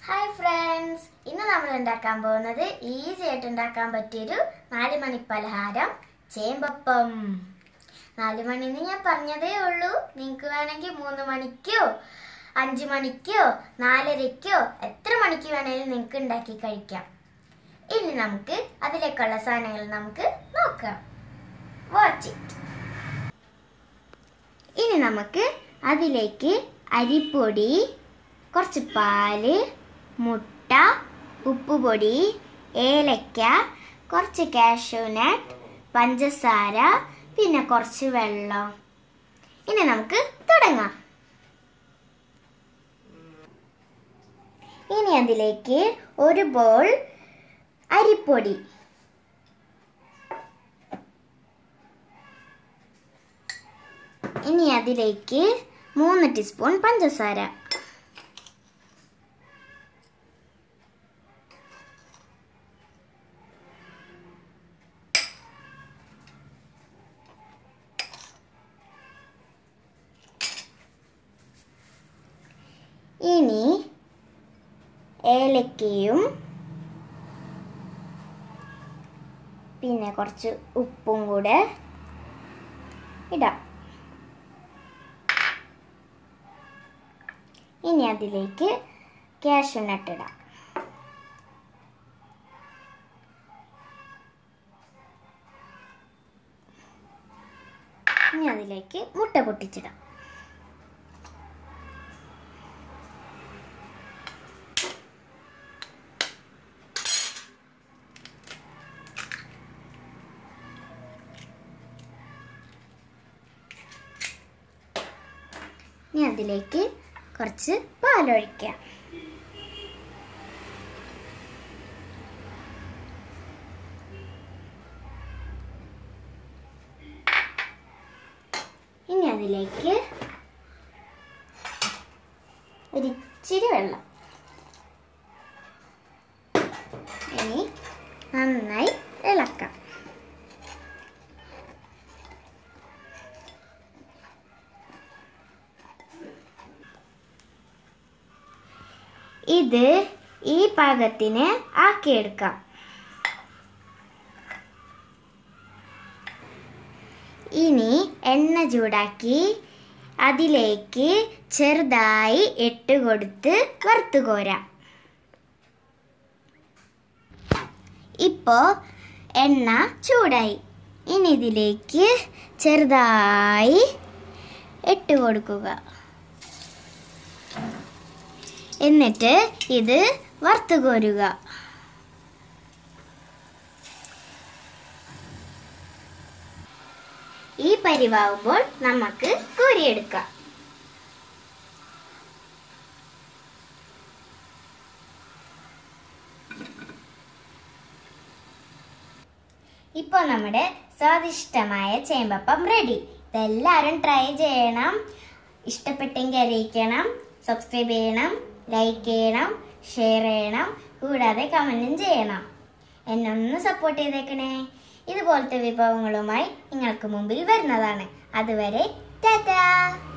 hi friends ഇന്ന് നമ്മൾ ഉണ്ടാക്കാൻ പോകുന്നത് ഈസി ആയിട്ട് ഉണ്ടാക്കാൻ പറ്റിയൊരു നാല് മണി പലഹാരം ചേമ്പപ്പം നാല് മണി എന്ന് ഞാൻ പറഞ്ഞതേ ഉള്ളൂ നിങ്ങൾക്ക് വേണമെങ്കിൽ മൂന്ന് മണിക്കോ അഞ്ച് മണിക്കോ നാലരയ്ക്കോ എത്ര മണിക്ക് വേണമെങ്കിലും നിങ്ങൾക്ക് ഉണ്ടാക്കി കഴിക്കാം ഇനി നമുക്ക് അതിലേക്കുള്ള സാധനങ്ങൾ നമുക്ക് നോക്കാം വാച്ച് ഇറ്റ് ഇനി നമുക്ക് അതിലേക്ക് അരിപ്പൊടി കുറച്ച് പാല് മുട്ട ഉപ്പുപൊടി ഏലക്ക കുറച്ച് കാഷ്യൂനട്ട് പഞ്ചസാര പിന്നെ കുറച്ച് വെള്ളം ഇനി നമുക്ക് തുടങ്ങാം ഇനി അതിലേക്ക് ഒരു ബോൾ അരിപ്പൊടി ഇനി അതിലേക്ക് മൂന്ന് ടീസ്പൂൺ പഞ്ചസാര ഇനി ഏലക്കയും പിന്നെ കുറച്ച് ഉപ്പും കൂടെ ഇടാം ഇനി അതിലേക്ക് കാഷ്യൂനട്ട് ഇടാം ഇനി അതിലേക്ക് മുട്ട പൊട്ടിച്ചിടാം ഇനി അതിലേക്ക് കുറച്ച് പാലൊഴിക്കാം ഇനി അതിലേക്ക് ഒരിച്ചിരി വെള്ളം ഇനി നന്നായി ഇളക്കാം ഇത് ഈ പാകത്തിന് ആക്കിയെടുക്കാം ഇനി എണ്ണ ചൂടാക്കി അതിലേക്ക് ചെറുതായി ഇട്ട് കൊടുത്ത് വറുത്ത് കോരാം ഇപ്പോ എണ്ണ ചൂടായി ഇനി ഇതിലേക്ക് ചെറുതായി ഇട്ട് കൊടുക്കുക എന്നിട്ട് ഇത് വറുത്ത് കോരുക ഈ പരിവാകുമ്പോൾ നമുക്ക് കോരിയെടുക്കാം ഇപ്പോൾ നമ്മുടെ സ്വാദിഷ്ടമായ ചേമ്പപ്പം റെഡി ഇതെല്ലാവരും ട്രൈ ചെയ്യണം ഇഷ്ടപ്പെട്ടെങ്കിൽ അറിയിക്കണം സബ്സ്ക്രൈബ് ചെയ്യണം ലൈക്ക് ചെയ്യണം ഷെയർ ചെയ്യണം കൂടാതെ കമൻറ്റും ചെയ്യണം എന്നെ ഒന്ന് സപ്പോർട്ട് ചെയ്തേക്കണേ ഇതുപോലത്തെ വിഭവങ്ങളുമായി നിങ്ങൾക്ക് മുമ്പിൽ വരുന്നതാണ് അതുവരെ ടാറ്റാ